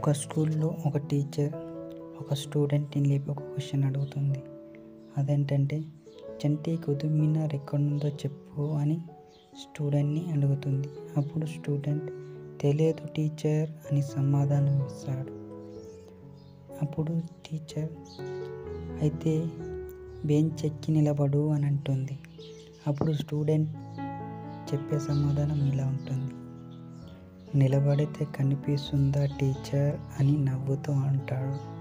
ఒక స్కూల్లో ఒక టీచర్ ఒక స్టూడెంట్ని లేపి ఒక క్వశ్చన్ అడుగుతుంది అదేంటంటే చంటి కుతుబ్ ఎక్కడుందో చెప్పు అని స్టూడెంట్ని అడుగుతుంది అప్పుడు స్టూడెంట్ తెలియదు టీచర్ అని సమాధానం ఇస్తాడు అప్పుడు టీచర్ అయితే బెంచ్ ఎక్కి నిలబడు అని అంటుంది అప్పుడు స్టూడెంట్ చెప్పే సమాధానం ఇలా ఉంటుంది నిలబడితే కనిపిస్తుందా టీచర్ అని నవ్వుతూ అంటాడు